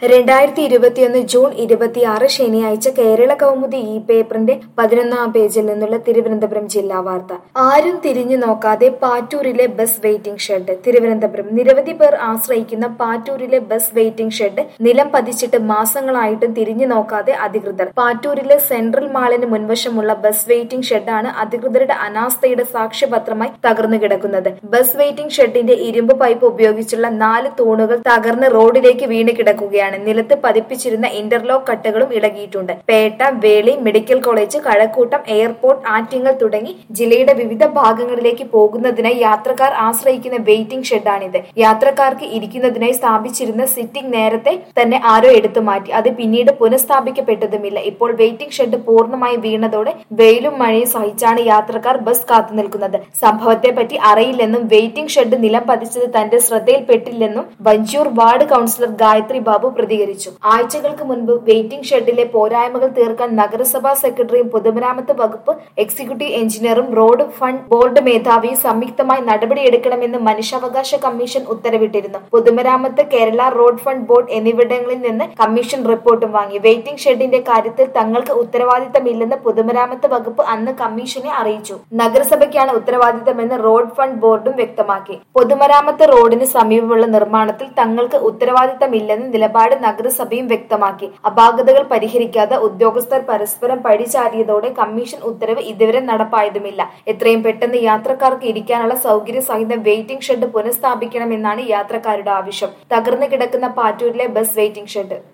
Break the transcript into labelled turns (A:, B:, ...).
A: രണ്ടായിരത്തി ഇരുപത്തിയൊന്ന് ജൂൺ ഇരുപത്തിയാറ് ശനിയാഴ്ച കേരള കൗമുദി ഈ പേപ്പറിന്റെ പതിനൊന്നാം പേജിൽ നിന്നുള്ള തിരുവനന്തപുരം ജില്ലാ വാർത്ത ആരും തിരിഞ്ഞു നോക്കാതെ പാറ്റൂരിലെ ബസ് വെയിറ്റിംഗ് ഷെഡ് തിരുവനന്തപുരം നിരവധി പേർ ആശ്രയിക്കുന്ന പാറ്റൂരിലെ ബസ് വെയിറ്റിംഗ് ഷെഡ് നിലം പതിച്ചിട്ട് മാസങ്ങളായിട്ടും തിരിഞ്ഞു നോക്കാതെ അധികൃതർ പാറ്റൂരിലെ സെൻട്രൽ മാളിന് മുൻവശമുള്ള ബസ് വെയിറ്റിംഗ് ഷെഡാണ് അധികൃതരുടെ അനാസ്ഥയുടെ സാക്ഷ്യപത്രമായി തകർന്നു കിടക്കുന്നത് ബസ് വെയിറ്റിംഗ് ഷെഡിന്റെ ഇരുമ്പ് പൈപ്പ് ഉപയോഗിച്ചുള്ള നാല് തൂണുകൾ തകർന്ന് റോഡിലേക്ക് വീണ് കിടക്കുകയാണ് നിലത്ത് പതിപ്പിച്ചിരുന്ന ഇന്റർലോക്ക് കട്ടകളും ഇളകിയിട്ടുണ്ട് Pettah Veli medical college Kazhakkoottam airport Attingal തുടങ്ങി ജില്ലയുടെ വിവിധ ഭാഗങ്ങളിലേക്ക് പോകുന്നതിനായി യാത്രക്കാർ ആശ്രയിക്കുന്ന വെയിറ്റിംഗ് ഷെഡാണിത് യാത്രക്കാർക്ക് ഇരിക്കുന്നതിനായി സ്ഥാപിച്ചിരുന്ന സിറ്റിംഗ് നേരത്തെ തന്നെ ആരോ എടുത്തു മാറ്റി അത് പിന്നീട് പുനഃസ്ഥാപിക്കപ്പെട്ടതുമില്ല ഇപ്പോൾ വെയിറ്റിംഗ് ഷെഡ് പൂർണ്ണമായി വീണതോടെ വെയിലും മഴയും സഹിച്ചാണ് യാത്രക്കാർ ബസ് കാത്തു നിൽക്കുന്നത് സംഭവത്തെ പറ്റി അറിയില്ലെന്നും വെയിറ്റിംഗ് ഷെഡ് നിലം പതിച്ചത് തന്റെ ശ്രദ്ധയിൽപ്പെട്ടില്ലെന്നും വഞ്ചൂർ വാർഡ് കൌൺസിലർ ഗായത്രി ബാബു പ്രതികരിച്ചു ആഴ്ചകൾക്ക് മുൻപ് വെയിറ്റിംഗ് ഷെഡിലെ പോരായ്മകൾ തീർക്കാൻ നഗരസഭാ സെക്രട്ടറിയും പൊതുമരാമത്ത് വകുപ്പ് എക്സിക്യൂട്ടീവ് എഞ്ചിനീയറും റോഡ് ഫണ്ട് ബോർഡ് മേധാവിയും സംയുക്തമായി നടപടിയെടുക്കണമെന്ന് മനുഷ്യാവകാശ കമ്മീഷൻ ഉത്തരവിട്ടിരുന്നു പൊതുമരാമത്ത് കേരള റോഡ് ഫണ്ട് ബോർഡ് എന്നിവിടങ്ങളിൽ നിന്ന് കമ്മീഷൻ റിപ്പോർട്ടും വാങ്ങി വെയിറ്റിംഗ് ഷെഡിന്റെ കാര്യത്തിൽ തങ്ങൾക്ക് ഉത്തരവാദിത്തമില്ലെന്ന് പൊതുമരാമത്ത് വകുപ്പ് അന്ന് കമ്മീഷനെ അറിയിച്ചു നഗരസഭയ്ക്കാണ് ഉത്തരവാദിത്തമെന്ന് റോഡ് ഫണ്ട് ബോർഡും വ്യക്തമാക്കി പൊതുമരാമത്ത് റോഡിന് സമീപമുള്ള നിർമ്മാണത്തിൽ തങ്ങൾക്ക് ഉത്തരവാദിത്തമില്ലെന്ന് നിലപാട് നഗരസഭയും വ്യക്തമാക്കി അപാകതകൾ പരിഹരിക്കാതെ ഉദ്യോഗസ്ഥർ പരസ്പരം പഴിചാരിയതോടെ കമ്മീഷൻ ഉത്തരവ് ഇതുവരെ നടപ്പായതുമില്ല എത്രയും പെട്ടെന്ന് യാത്രക്കാർക്ക് ഇരിക്കാനുള്ള സൗകര്യ സഹിതം വെയിറ്റിംഗ് ഷെഡ് പുനഃസ്ഥാപിക്കണമെന്നാണ് യാത്രക്കാരുടെ ആവശ്യം തകർന്നു കിടക്കുന്ന പാറ്റൂരിലെ ബസ് വെയിറ്റിംഗ് ഷെഡ്